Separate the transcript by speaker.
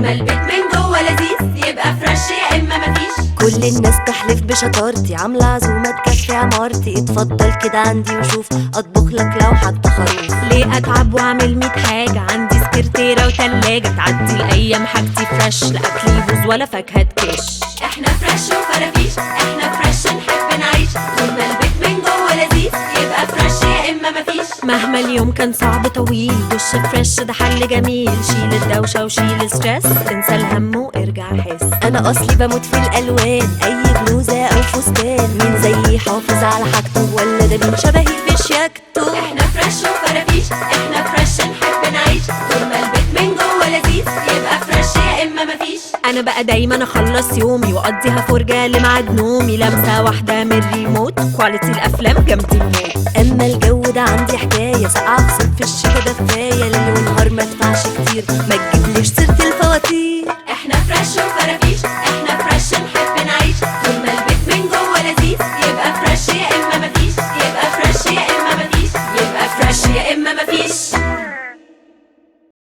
Speaker 1: طول ما البيت من جوه لذيذ يبقى فريش يا اما مفيش
Speaker 2: كل الناس تحلف بشطارتي عاملة عزومة تكفي عمارتي اتفضل كده عندي وشوف اطبخ لك لو حتى خروف
Speaker 3: ليه اتعب واعمل ميت حاجة عندي سكرتيرة وتلاجة تعدي الايام حاجتي فريش لا اكل يبوظ ولا فاكهة تكش
Speaker 1: احنا فريش وفرافيش احنا فريش نحب نعيش طول ما البيت من جوه لذيذ يبقى فريش يا اما مفيش
Speaker 3: مهما اليوم كان صعب طويل دش فريش ده حل جميل شيل الدوشة وشيل الستريس انسى الهم وارجع حس
Speaker 2: انا اصلي بموت في الالوان اي بلوزة او فستان مين زيي حافظ على حاجته ولا ده مين شبهي في شياكته
Speaker 1: احنا فريش وفرافيش احنا فريش نحب نعيش طول ما البيت من جوه لذيذ يبقى فريش يا اما مفيش
Speaker 3: انا بقى دايما اخلص يومي واقضيها فرجة لميعاد نومي لمسة واحدة من الريموت كواليتي الافلام جامدين موت
Speaker 2: اما الجو ده عندي حكاية سقعة في صيف في الشتا دفاية ليل ونهار ما ادفعش كتير ما